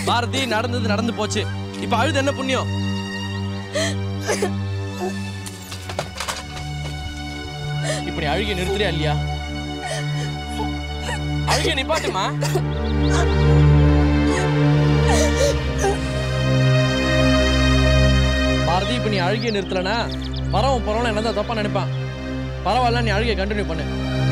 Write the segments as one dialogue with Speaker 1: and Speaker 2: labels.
Speaker 1: பாரதி நடந்தது நடந்து போச்சு இப்ப அழுது என்ன புண்ணியம் இப்ப நீ அழுகிய நிறுத்துறியா இல்லையா அழுகிய நிப்பாட்டுமா பாரதி இப்ப நீ அழுகிய நிறுத்தலனா பரவம் பரவலாம் என்னதான் தப்பா நினைப்பான் பரவாயில்ல நீ அழுகிய கண்டினியூ பண்ணு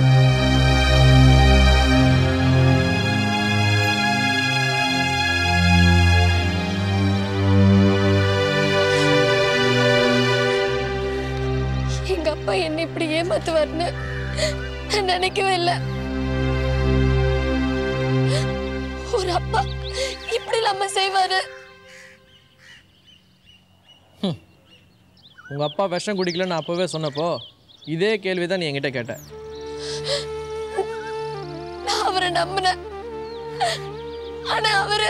Speaker 2: எங்க அப்பா என்ன இப்படி ஏமாத்துவார்னு நான் நினைக்கவே இல்லை ஒரு அப்பா இப்படி இல்லாம செய்வாரு
Speaker 1: உங்க அப்பா விஷம் குடிக்கலன்னு நான் அப்பவே சொன்னப்போ இதே கேள்வி தான் நீ என்கிட்ட கேட்ட
Speaker 2: நான் அவரை நம்பினேன் ஆனா அவரு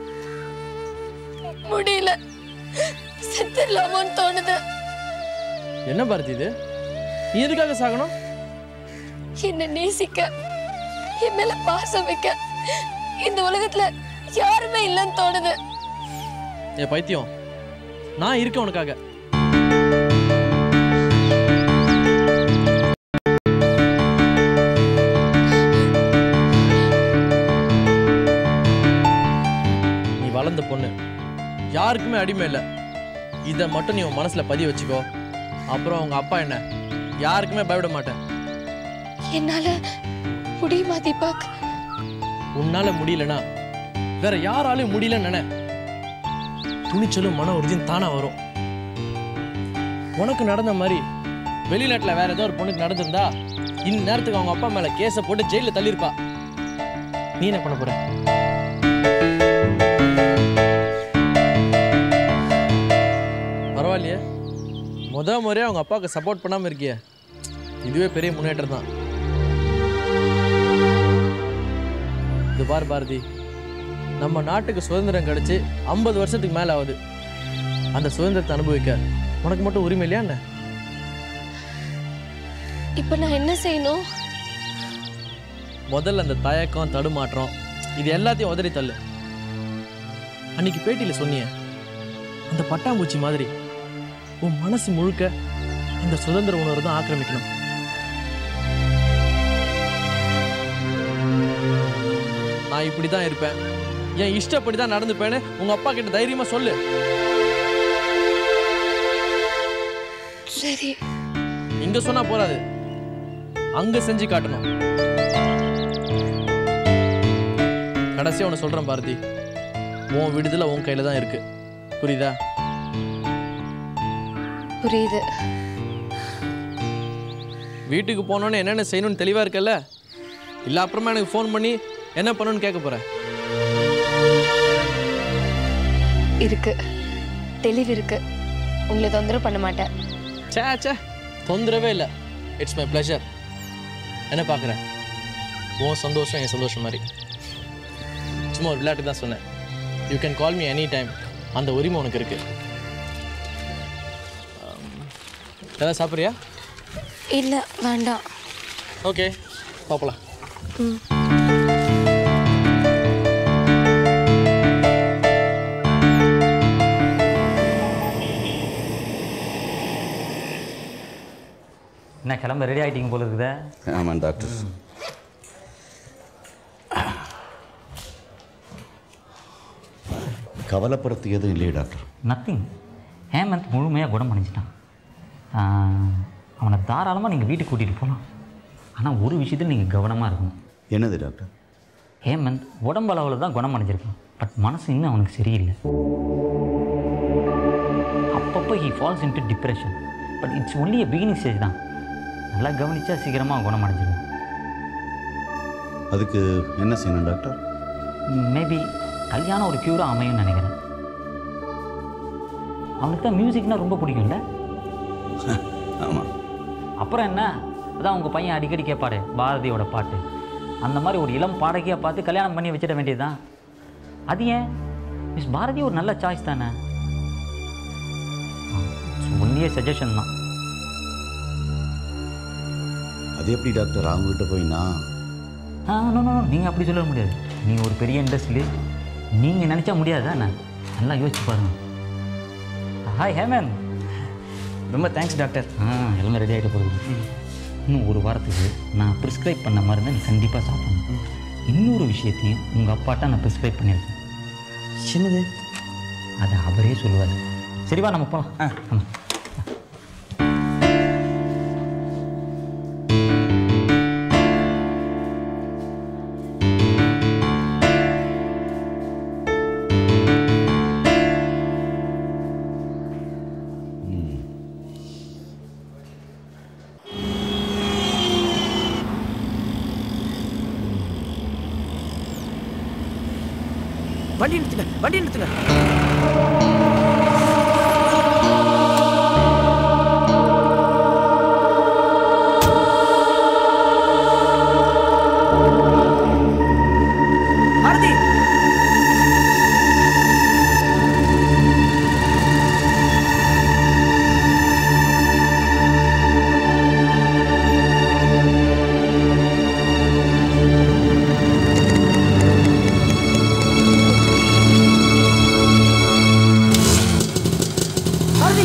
Speaker 2: முடியல செத்துடலாமோன்னு தோணுது
Speaker 1: என்ன பாரதி இது நீ எதுக்காக சாகணும்
Speaker 2: என்ன நேசிக்க என் மேல பாசம் வைக்க இந்த உலகத்துல யாருமே இல்லைன்னு தோணுது
Speaker 1: ஏ பைத்தியம் நான் இருக்கேன் உனக்காக நீ வளர்ந்த பொண்ணு யாருக்குமே அடிமை இல்லை இதை மட்டும் நீ உன் மனசுல பதிய வச்சுக்கோ அப்புறம் உங்க அப்பா என்ன யாருக்குமே பயப்பட மாட்டேன்
Speaker 2: என்னால முடியுமா தீபக்
Speaker 1: உன்னால முடியலனா வேற யாராலையும் முடியலன்னு நினை துணிச்சலும் மன உறுதியும் தானா வரும் உனக்கு நடந்த மாதிரி வெளிநாட்டுல வேற ஏதோ ஒரு பொண்ணுக்கு நடந்திருந்தா இந்நேரத்துக்கு அவங்க அப்பா மேல கேஸ போட்டு ஜெயில தள்ளியிருப்பா நீ என்ன பண்ண போற பரவாயில்லையே முத முறையா அவங்க அப்பாவுக்கு சப்போர்ட் பண்ணாம இருக்கியே இதுவே பெரிய முன்னேற்றம் தான் இது பார் பாரதி நம்ம நாட்டுக்கு சுதந்திரம் கிடைச்சு ஐம்பது வருஷத்துக்கு மேல ஆகுது அந்த சுதந்திரத்தை அனுபவிக்க உனக்கு மட்டும் உரிமை இல்லையா என்ன
Speaker 2: இப்ப நான் என்ன செய்யணும்
Speaker 1: முதல்ல அந்த தயக்கம் தடுமாற்றம் இது எல்லாத்தையும் உதறி தள்ளு அன்னைக்கு பேட்டியில சொன்னியே அந்த பட்டாம்பூச்சி மாதிரி உன் மனசு முழுக்க அந்த சுதந்திர உணர்வு தான் ஆக்கிரமிக்கணும் நான் இப்படி தான் இருப்பேன் என் இஷ்டப்படி தான் நடந்துப்பேன்னு உங்க அப்பா கிட்ட தைரியமா சொல்லு
Speaker 2: சரி
Speaker 1: இங்க சொன்னா போறாது அங்க செஞ்சு காட்டணும் கடைசியா உன்னை சொல்றேன் பாரதி உன் விடுதலை உன் கையில தான் இருக்கு புரியுதா
Speaker 2: புரியுது
Speaker 1: வீட்டுக்கு போனோன்னு என்னென்ன செய்யணும்னு தெளிவா இருக்கல்ல இல்ல அப்புறமா எனக்கு ஃபோன் பண்ணி என்ன பண்ணணும்னு கேட்க போறேன்
Speaker 2: இருக்கு தெளிவு இருக்கு உங்களை தொந்தரவு பண்ண மாட்டேன்
Speaker 1: சே சே தொந்தரவே இல்லை இட்ஸ் மை ப்ளஷர் என்ன பார்க்குற உன் சந்தோஷம் என் சந்தோஷம் மாதிரி சும்மா ஒரு விளையாட்டு தான் சொன்னேன் you can call me any time அந்த உரிமை உனக்கு இருக்கு Um, ஏதாவது சாப்பிட்றியா
Speaker 2: இல்ல வேண்டாம்
Speaker 1: ஓகே பார்க்கலாம்
Speaker 2: ம்.
Speaker 3: என்ன கிளம்ப ரெடி ஆகிட்டீங்க போல இருக்குதே
Speaker 4: ஆமாம் டாக்டர் கவலைப்படுறது எதுவும் இல்லையே டாக்டர்
Speaker 3: நத்திங் ஹேமந்த் முழுமையாக குணமடைஞ்சிட்டான் ஆஹ், அவனை தாராளமாக நீங்கள் வீட்டுக்கு கூட்டிகிட்டு போகலாம் ஆனால் ஒரு விஷயத்தில் நீங்கள் கவனமாக இருக்கணும்
Speaker 4: என்னது டாக்டர்
Speaker 3: ஹேமந்த் உடம்பு அளவில் தான் குணமடைஞ்சிருக்கான் பட் மனசு இன்னும் அவனுக்கு சரியில்லை அப்பப்போ he falls into depression but it's only a beginning stage தான் நல்லா கவனிச்சா சீக்கிரமாக குணமடைஞ்சிருவான்
Speaker 4: அதுக்கு என்ன செய்யணும் டாக்டர்
Speaker 3: மேபி கல்யாணம் ஒரு க்யூராக அமையும்னு நினைக்கிறேன் அவனுக்கு தான் மியூசிக்னா ரொம்ப பிடிக்கும்ல
Speaker 4: ஆமாம்
Speaker 3: அப்புறம் என்ன அதான் உங்கள் பையன் அடிக்கடி கேட்பாரு பாரதியோட பாட்டு அந்த மாதிரி ஒரு இளம் பாடகியாக பார்த்து கல்யாணம் பண்ணி வச்சிட வேண்டியதுதான் அது ஏன் மிஸ் பாரதி ஒரு நல்ல சாய்ஸ் தானே ஒன்லியே சஜஷன் தான்
Speaker 4: அது எப்படி டாக்டர் அவங்ககிட்ட போய் நான்
Speaker 3: ஆ நோ நோ நீங்கள் அப்படி சொல்ல முடியாது நீங்கள் ஒரு பெரிய இண்டஸ்ட்ரியலிஸ்ட் நீங்கள் நினச்சா முடியாதா என்ன நல்லா யோசிச்சு பாருங்க ஹாய் ஹேமன்
Speaker 5: ரொம்ப தேங்க்ஸ் டாக்டர்
Speaker 3: ஆ எல்லாமே ரெடி ஆகிட்டு போகுது இன்னும் ஒரு வாரத்துக்கு நான் ப்ரிஸ்கிரைப் பண்ண மருந்தை நீ கண்டிப்பாக சாப்பிடணும் இன்னொரு விஷயத்தையும் உங்கள் அப்பாட்ட நான் ப்ரிஸ்கிரைப் பண்ணியிருக்கேன்
Speaker 5: என்னது
Speaker 3: அதை அவரே சொல்லுவார் சரிவா நம்ம போகலாம்
Speaker 5: ஆ.
Speaker 3: ஆமாம்
Speaker 5: வண்டி நிறுத்துங்க வண்டி நிறுத்துங்க பாரதி பாரதி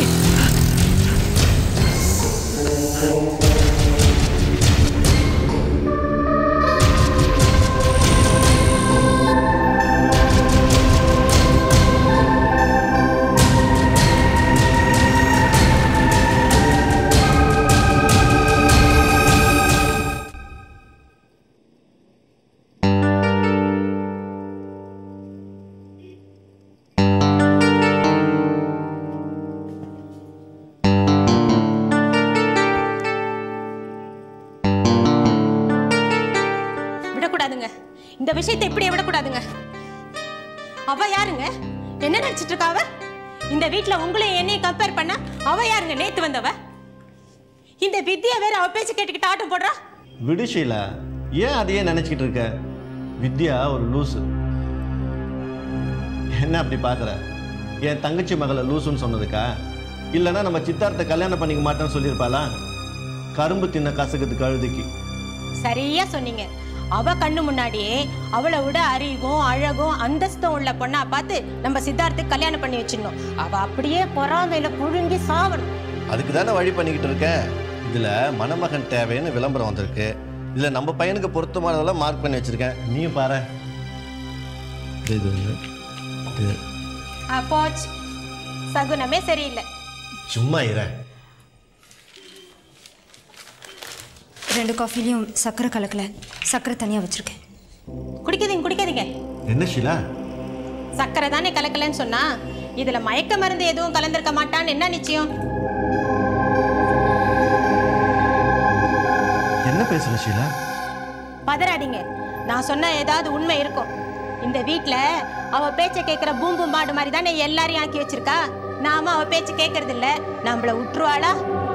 Speaker 6: விடக்கூடாதுங்க இந்த விஷயத்தை இப்படியே விடக்கூடாதுங்க அவ யாருங்க என்ன நினைச்சிட்டு இருக்கா அவ இந்த வீட்ல உங்களையும் என்னையும் கம்பேர் பண்ண அவ யாருங்க நேத்து வந்தவ இந்த வித்யா வேற அவ பேச்சு கேட்டுக்கிட்டு ஆட்டம் போடுறா
Speaker 7: விடு ஷீலா ஏன் அதையே நினச்சிக்கிட்டு இருக்க வித்யா ஒரு லூசு என்ன அப்படி பார்க்குற என் தங்கச்சி மகளை லூசுன்னு சொன்னதுக்கா இல்லைன்னா நம்ம சித்தார்த்தை கல்யாணம் பண்ணிக்க மாட்டேன்னு சொல்லியிருப்பாளா கரும்பு தின்ன கசக்குது கழுதைக்கு
Speaker 6: சரியா சொன்னீங்க அவ கண்ணு முன்னாடியே அவளை விட அறிவும் அழகும் அந்தஸ்தும் உள்ள பொண்ணா பார்த்து நம்ம சித்தார்த்துக்கு கல்யாணம் பண்ணி வச்சிடணும் அவ அப்படியே பொறாமையில புழுங்கி சாவணும்
Speaker 7: அதுக்கு தானே வழி பண்ணிக்கிட்டு இருக்கேன் இதில் மணமகன் தேவைன்னு விளம்பரம் வந்திருக்கு இதில் நம்ம பையனுக்கு பொருத்தமானதெல்லாம் மார்க் பண்ணி வச்சுருக்கேன் நீயும் பாரு இது இது, இது
Speaker 6: ஆ, போச்சு சகுனமே சரியில்லை
Speaker 7: சும்மா இரு
Speaker 8: ரெண்டு காஃபிலையும் சர்க்கரை கலக்கல சர்க்கரை தனியாக வச்சுருக்கேன்
Speaker 6: குடிக்காதீங்க குடிக்காதீங்க
Speaker 7: என்ன ஷீலா
Speaker 6: சக்கரை தானே கலக்கலன்னு சொன்னா இதுல மயக்க மருந்து எதுவும் கலந்திருக்க மாட்டான்னு என்ன நிச்சயம்
Speaker 7: என்ன பேசுற ஷீலா
Speaker 6: பதறாதீங்க நான் சொன்ன ஏதாவது உண்மை இருக்கும் இந்த வீட்ல அவ பேச்ச கேட்கிற பூம்பு மாடு மாதிரி தானே எல்லாரையும் ஆக்கி வச்சிருக்கா நாம அவ பேச்சு கேட்கறது இல்ல நம்மள விட்டுருவாளா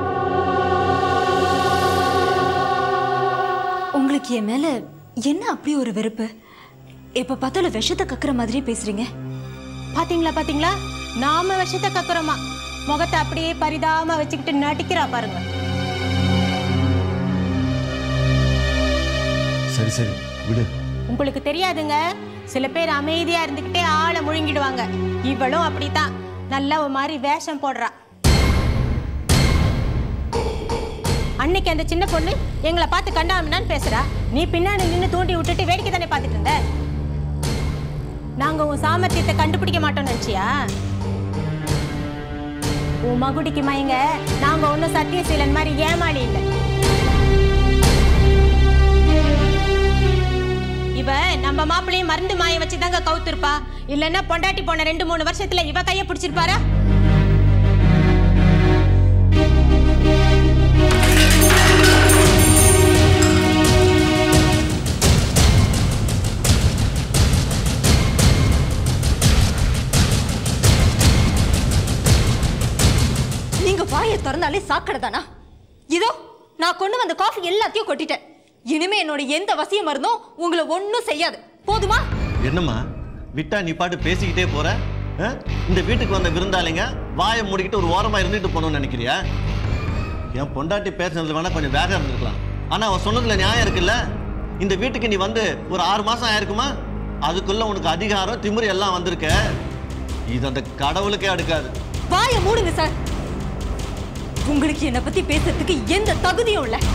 Speaker 8: உங்களுக்கு என் மேலே என்ன அப்படி ஒரு வெறுப்பு எப்போ பார்த்தாலும் விஷத்தை கக்குற மாதிரி பேசுறீங்க
Speaker 6: பாத்தீங்களா பாத்தீங்களா நாம விஷத்தை கக்குறோமா முகத்தை அப்படியே பரிதாம வச்சுக்கிட்டு நடிக்கிறா பாருங்க
Speaker 7: சரி சரி விடு
Speaker 6: உங்களுக்கு தெரியாதுங்க சில பேர் அமைதியா இருந்துகிட்டே ஆளை முழுங்கிடுவாங்க இவளும் அப்படித்தான் நல்ல ஒரு மாதிரி வேஷம் போடுறா அன்னைக்கு அந்த சின்ன பொண்ணு எங்களை பார்த்து கண்டாமனான்னு பேசுறா நீ பின்னாடி நின்று தூண்டி விட்டுட்டு வேடிக்கை தானே பார்த்துட்டு இருந்த நாங்க உன் சாமர்த்தியத்தை கண்டுபிடிக்க மாட்டோம்னு நினைச்சியா உன் மகுடிக்கு மயங்க நாங்க ஒன்றும் சத்தியசீலன் மாதிரி ஏமாளி இல்லை இவ நம்ம மாப்பிள்ளையும் மருந்து மாய வச்சு தாங்க கவுத்திருப்பா இல்லைன்னா பொண்டாட்டி போன ரெண்டு மூணு வருஷத்துல இவ கைய பிடிச்சிருப்பாரா
Speaker 8: நீங்க வாயை திறந்தாலே சாக்கடை தானா இதோ நான் கொண்டு வந்த காஃபி எல்லாத்தையும் கொட்டிட்டேன் இனிமே என்னோட எந்த வசிய மருந்தும் உங்களை ஒன்றும் செய்யாது போதுமா
Speaker 7: என்னம்மா விட்டா நீ பாட்டு பேசிக்கிட்டே போற ஆ? இந்த வீட்டுக்கு வந்த விருந்தாளிங்க வாயை மூடிக்கிட்டு ஒரு ஓரமா இருந்துட்டு போகணும்னு நினைக்கிறியா என் பொண்டாட்டி பேசுனதுல வேணா கொஞ்சம் வேகம் இருந்திருக்கலாம் ஆனா அவன் சொன்னதுல நியாயம் இருக்குல்ல இந்த வீட்டுக்கு நீ வந்து ஒரு ஆறு மாசம் ஆயிருக்குமா அதுக்குள்ள உனக்கு அதிகாரம் திமிரு எல்லாம் வந்திருக்க இது அந்த கடவுளுக்கே அடுக்காது
Speaker 8: வாயை மூடுங்க சார் உங்களுக்கு என்னை பத்தி பேசுறதுக்கு எந்த தகுதியும் இல்லை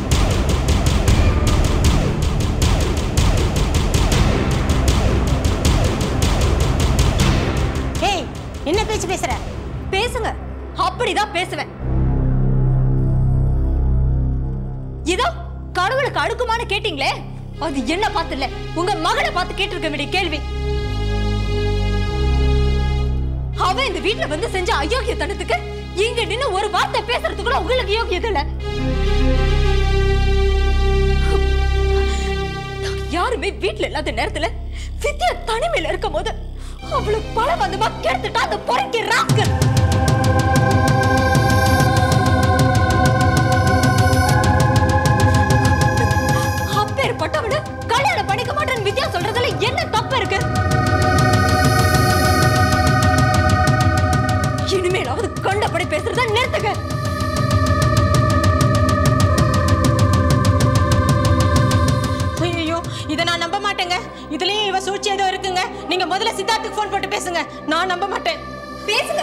Speaker 6: ஏய் என்ன பேச்சு பேசுற
Speaker 8: பேசுங்க அப்படிதான் பேசுவேன் இதோ கடவுளுக்கு அடுக்குமான்னு கேட்டீங்களே அது என்ன பார்த்து இல்ல உங்க மகளை பார்த்து கேட்டிருக்க வேண்டிய கேள்வி அவ இந்த வீட்ல வந்து செஞ்ச அயோக்கியத்தனத்துக்கு இங்க நின்னு ஒரு வார்த்தை பேசுறதுக்கு கூட உங்களுக்கு யோகியது இல்ல நான் யாருமே வீட்ல இல்லாத நேரத்துல வித்யா தனிமையில இருக்கும் போது அவளுக்கு பல வந்தமா கெடுத்துட்டா அந்த பொறுக்கி ராஸ்கல் அப்பேற்பட்டவளு கல்யாணம் பண்ணிக்க மாட்டேன்னு வித்யா சொல்றதுல என்ன தப்பு இருக்கு இனிமேலாவது கண்டபடி பேசுறத நிறுத்துங்க
Speaker 6: ஐயோ இதை நான் நம்ப மாட்டேங்க இதுலயும் இவ சூழ்ச்சி ஏதோ இருக்குங்க நீங்க முதல்ல சித்தார்த்துக்கு ஃபோன் போட்டு பேசுங்க நான் நம்ப மாட்டேன்
Speaker 8: பேசுங்க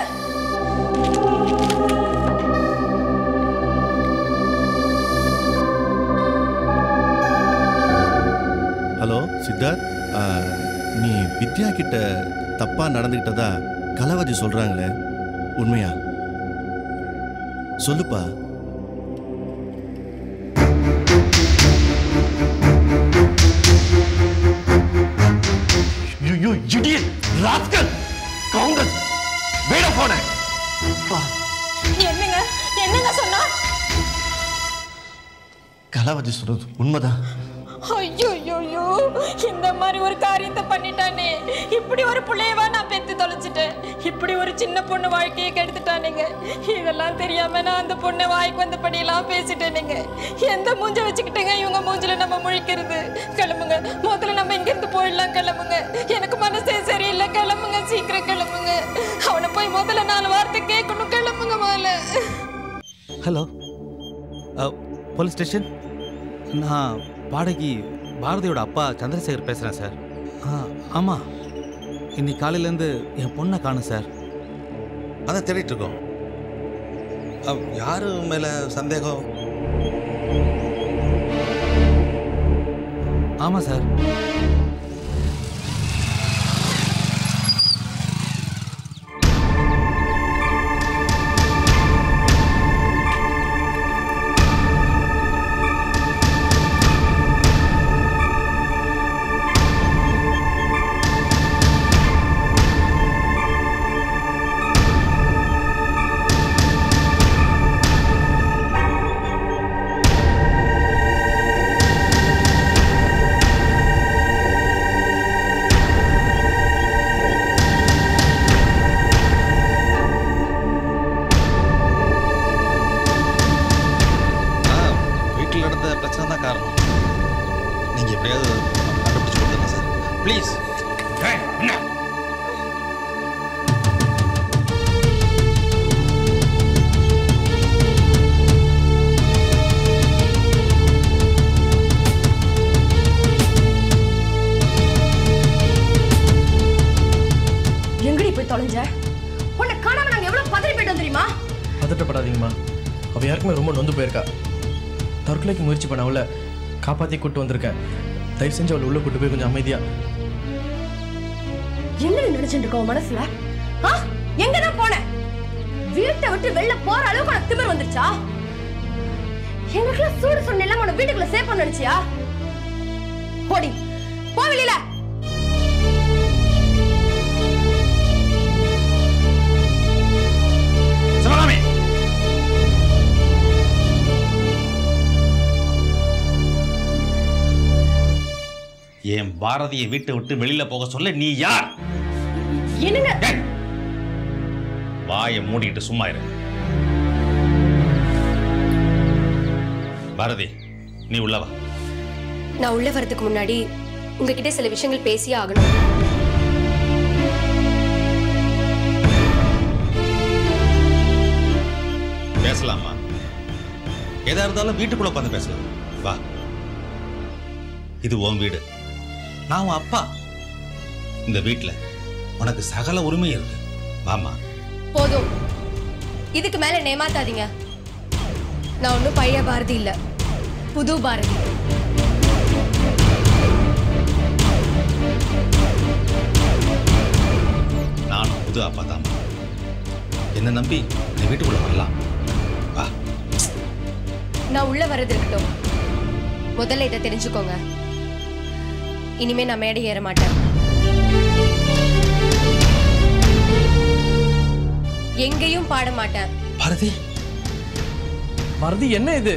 Speaker 7: ஹலோ சித்தார்த் ஆ, நீ வித்யா கிட்ட தப்பா நடந்துக்கிட்டதா கலவதி சொல்றாங்களே உண்மையா சொல்லுப்பா யூ இடியட் ராஸ்கல் கவுண்டர் வேட போன
Speaker 6: என்னங்க என்னங்க சொன்னா
Speaker 7: கலாவதி சொல்றது உண்மைதான்
Speaker 6: ஐயோ ஐயோ இந்த மாதிரி ஒரு காரியத்தை பண்ணிட்டானே இப்படி ஒரு பிள்ளையவா நான் பெத்து தொலைச்சிட்டேன் இப்படி ஒரு சின்ன பொண்ணு வாழ்க்கையை கெடுத்துட்டானுங்க இதெல்லாம் தெரியாம நான் அந்த பொண்ணை வாய்க்கு வந்தபடியெல்லாம் பேசிட்டேனுங்க எந்த மூஞ்ச வச்சுக்கிட்டுங்க இவங்க மூஞ்சில நம்ம முழிக்கிறது கிளம்புங்க முதல்ல நம்ம இங்க இருந்து போயிடலாம் கிளம்புங்க எனக்கு மனசே சரியில்லை கிளம்புங்க சீக்கிரம் கிளம்புங்க அவனை போய் முதல்ல நாலு வார்த்தை கேட்கணும் கிளம்புங்க முதல்ல
Speaker 9: ஹலோ போலீஸ் ஸ்டேஷன் நான் பாடகி பாரதியோட அப்பா சந்திரசேகர் பேசுகிறேன் சார் ஆ ஆமாம் இன்னைக்கு காலையிலேருந்து என் பொண்ணை காணும் சார்
Speaker 10: அதை தேடிட்டு இருக்கோம் அவ் யாரு மேல சந்தேகம்
Speaker 9: ஆமாம் சார்
Speaker 10: ஆ, வீட்டில் நடந்த பிரச்சனை தான் காரணம் நீங்க எப்படியாவது அவனை கண்டுபிடிச்சு கொடுத்துருங்க சார் ப்ளீஸ் என்ன
Speaker 8: எங்கடி போய் தொலைஞ்ச உன்னை காணாம நாங்க எவ்வளவு பதறி போயிட்டோம் தெரியுமா
Speaker 1: பதட்டப்படாதீங்கம்மா அவள் யாருக்குமே ரொம்ப நொந்து போயிருக்கா தற்கொலைக்கு முயற்சி பண்ண அவளை காப்பாற்றி கூட்டு வந்திருக்கேன் தயவு செஞ்சு அவளை உள்ளே கூட்டு போய் கொஞ்சம் அமைதியா
Speaker 8: என்ன நினைச்சிட்டு இருக்க உன் மனசுல ஆ? எங்கதான் போன வீட்டை விட்டு வெளில போற அளவுக்கு உனக்கு திமிர் வந்துருச்சா எங்களுக்குள்ள சூடு சொன்ன எல்லாம் உன வீட்டுக்குள்ள சேவ் பண்ண நினைச்சியா போடி போ வெளியில
Speaker 10: சிவகாமி என் பாரதியை வீட்டை விட்டு வெளியில போக சொல்ல நீ யார்
Speaker 8: என்னங்க
Speaker 10: ஏய், வாயை மூடிட்டு சும்மா இரு பாரதி நீ உள்ள வா
Speaker 2: நான் உள்ள வரதுக்கு முன்னாடி உங்ககிட்ட சில விஷயங்கள் பேசியே ஆகணும்
Speaker 10: பேசலாமா எதா இருந்தாலும் வீட்டுக்குள்ள உட்காந்து பேசலாம் வா இது உன் வீடு நான் உன் அப்பா இந்த வீட்டில் உனக்கு சகல உரிமை இருக்கு வாமா
Speaker 2: போதும் இதுக்கு மேல நேமாத்தாதீங்க நான் ஒன்றும் பழைய பாரதி இல்ல புது பாரதி
Speaker 10: நானும் புது அப்பா தான் என்னை நம்பி இந்த வீட்டுக்குள்ள வரலாம் வா
Speaker 2: நான் உள்ள வர்றது இருக்கட்டும் முதல்ல இதை தெரிஞ்சுக்கோங்க இனிமே நான் மேடை ஏற மாட்டேன் எங்கேயும் பாட மாட்டேன்
Speaker 10: பாரதி
Speaker 1: பாரதி என்ன இது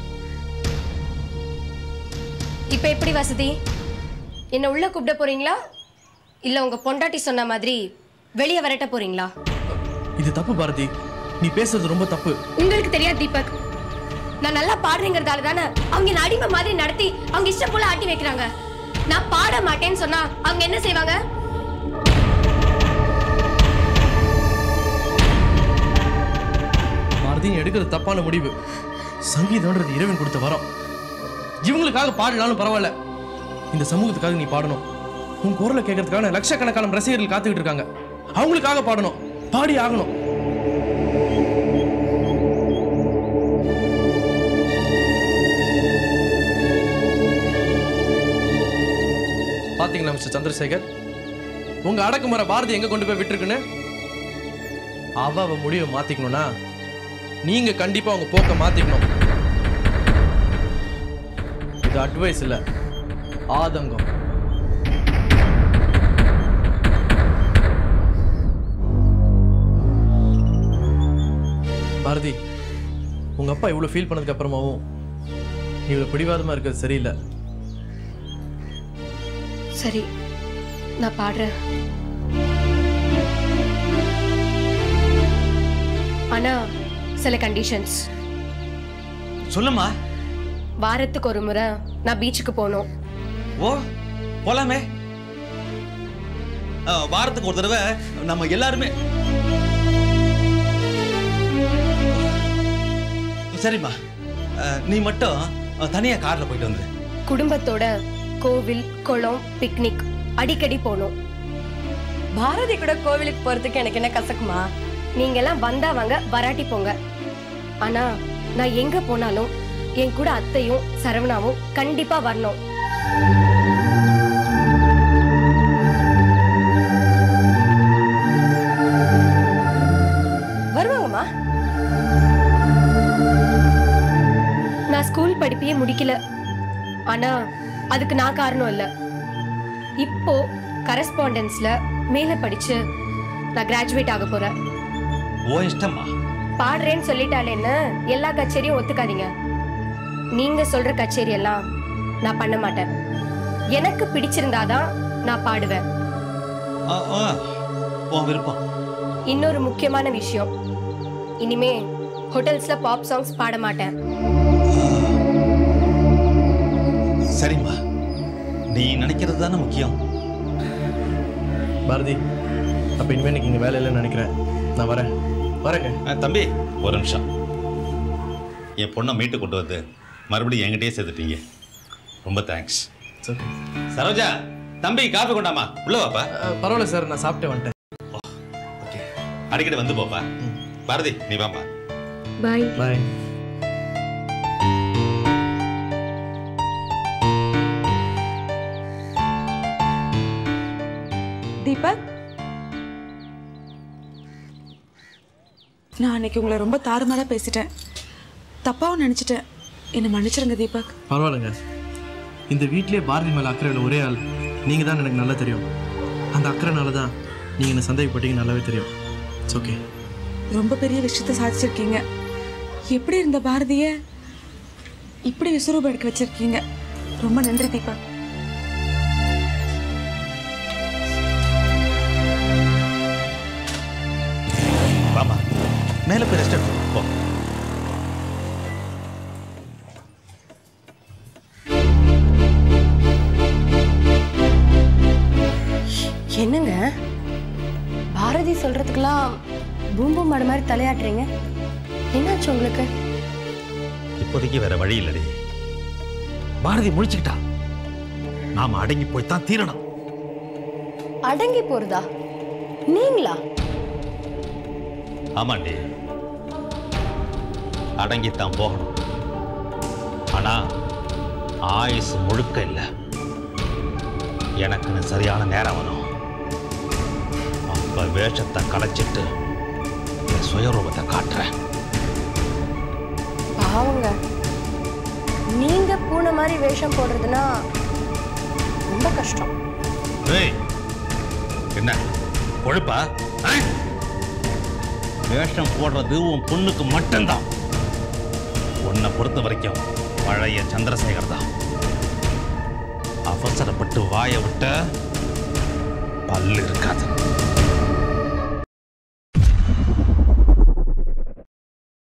Speaker 2: இப்ப எப்படி வசதி என்ன உள்ள கூப்பிட போறீங்களா இல்ல உங்க பொண்டாட்டி சொன்ன மாதிரி வெளியே வரட்ட போறீங்களா
Speaker 1: இது தப்பு பாரதி நீ பேசுறது ரொம்ப தப்பு
Speaker 2: உங்களுக்கு தெரியாது தீபக் நான் நல்லா பாடுறேங்கிறதால தானே அவங்க என்ன அடிமை மாதிரி நடத்தி அவங்க இஷ்டம் போல ஆட்டி வைக்கிறாங்க நான் பாட மாட்டேன்னு சொன்னா அவங்க என்ன செய்வாங்க
Speaker 1: பாரதி நீ எடுக்கிறது தப்பான முடிவு சங்கீதம்ன்றது இறைவன் கொடுத்த வரம் இவங்களுக்காக பாடலாலும் பரவாயில்ல இந்த சமூகத்துக்காக நீ பாடணும் உன் குரலை கேட்கறதுக்கான லட்சக்கணக்கான ரசிகர்கள் காத்துக்கிட்டு இருக்காங்க அவங்களுக்காக பாடணும் பாடி ஆகணும் பாத்தீங்களா மிஸ்டர் சந்திரசேகர் உங்க அடக்குமுறை பாரதி எங்க கொண்டு போய் விட்டுருக்குன்னு அவ அவ முடிவை மாத்திக்கணும்னா நீங்க கண்டிப்பா உங்க போக்க மாத்திக்கணும் இது அட்வைஸ் இல்ல ஆதங்கம் பாரதி உங்க அப்பா இவ்வளவு ஃபீல் பண்ணதுக்கு அப்புறமாவும் நீ இவ்வளவு பிடிவாதமா இருக்கிறது சரியில்லை
Speaker 2: சரி நான் பாடுறேன் ஆனா சில கண்டிஷன்ஸ்
Speaker 10: சொல்லுமா
Speaker 2: வாரத்துக்கு ஒரு முறை நான் பீச்சுக்கு போகணும்
Speaker 10: ஓ போலாமே ஆ, வாரத்துக்கு ஒரு தடவை நம்ம எல்லாருமே சரிம்மா ஆ, நீ மட்டும் ஆ, தனியா கார்ல போயிட்டு வந்துரு
Speaker 2: குடும்பத்தோட கோவில் குளம் பிக்னிக் அடிக்கடி போகணும் பாரதி கூட கோவிலுக்கு போறதுக்கு எனக்கு என்ன கசக்குமா நீங்க எல்லாம் வந்தா வாங்க வராட்டி போங்க ஆனா நான் எங்க போனாலும் என் கூட அத்தையும் சரவணாவும் கண்டிப்பா வரணும் வருவாங்கம்மா நான் ஸ்கூல் படிப்பையே முடிக்கல ஆனா அதுக்கு நான் காரணம் இல்ல இப்போ கரஸ்பாண்டன்ஸ்ல மேல படிச்சு நான் கிராஜுவேட் ஆக போறேன்
Speaker 10: ஓ இஷ்டம்மா
Speaker 2: பாடுறேன்னு சொல்லிட்டாலேன்னு எல்லா கச்சேரியும் ஒத்துக்காதீங்க நீங்க சொல்ற கச்சேரி எல்லாம் நான் பண்ண மாட்டேன் எனக்கு பிடிச்சிருந்தாதான் நான் பாடுவேன்
Speaker 10: ஆ, ஆ, உன் விருப்பம்
Speaker 2: இன்னொரு முக்கியமான விஷயம் இனிமே ஹோட்டல்ஸ்ல பாப் சாங்ஸ் பாட மாட்டேன்
Speaker 10: சரிம்மா நீ நினைக்கிறது தானே முக்கியம்
Speaker 1: பாரதி அப்ப இனிமே எனக்கு இங்க வேலை இல்லைன்னு நினைக்கிறேன் நான் வரேன் வரேங்க
Speaker 10: ஆ, தம்பி ஒரு நிமிஷம் என் பொண்ணை மீட்டு கொண்டு வந்து மறுபடியும் என்கிட்டயே சேர்த்துட்டீங்க ரொம்ப தேங்க்ஸ்
Speaker 1: சரி
Speaker 10: சரோஜா தம்பி காஃபி கொண்டாமா உள்ள வாப்பா
Speaker 1: பரவாயில்ல சார் நான் சாப்பிட்டே வந்துட்டேன்
Speaker 10: ஓகே அடிக்கடி வந்து போப்பா பாரதி நீ வாப்பா
Speaker 2: பாய்
Speaker 1: பாய்
Speaker 11: தீபக் நான் அன்னைக்கு உங்களை ரொம்ப தாறுமாறா பேசிட்டேன் தப்பாவும் நினைச்சிட்டேன் என்னை மன்னிச்சிருங்க தீபக்
Speaker 1: பரவாயில்லைங்க இந்த வீட்டிலே பாரதி மேல அக்கறை உள்ள ஒரே ஆள் நீங்க தான் எனக்கு நல்லா தெரியும் அந்த அக்கறைனால தான் நீங்க என்ன சந்தேகப்பட்டீங்க நல்லாவே தெரியும் இட்ஸ் ஓகே
Speaker 11: ரொம்ப பெரிய விஷயத்த சாதிச்சிருக்கீங்க எப்படி இருந்த பாரதிய இப்படி விஸ்வரூபம் எடுக்க வச்சிருக்கீங்க ரொம்ப நன்றி தீபக்
Speaker 10: வாமா மேலே போய் ரெஸ்ட் எடுத்து போ
Speaker 2: என்னங்க பாரதி சொல்றதுக்கெல்லாம் பூம்பும் மாடு மாதிரி தலையாட்டுறீங்க என்னாச்சு உங்களுக்கு
Speaker 10: இப்போதைக்கு வேற வழி இல்லடி பாரதி முழிச்சுக்கிட்டா நாம அடங்கி போய் தான் தீரணும்
Speaker 2: அடங்கி போறதா நீங்களா
Speaker 10: ஆமாண்டி அடங்கித்தான் போகணும் ஆனா ஆயுசு முழுக்க இல்லை எனக்குன்னு சரியான நேரம் வரும் அப்ப வேஷத்தை கலைச்சிட்டு என் சுயரூபத்தை காட்டுறேன்
Speaker 2: பாவங்க நீங்க பூனை மாதிரி வேஷம் போடுறதுன்னா ரொம்ப கஷ்டம்
Speaker 10: ஏய் என்ன கொழுப்பா ஆ? வேஷம் போடுறது உன் பொண்ணுக்கு மட்டும்தான் உன்னை பொறுத்த வரைக்கும் பழைய சந்திரசேகர் தான் அவசரப்பட்டு வாயை விட்ட பல்லு இருக்காது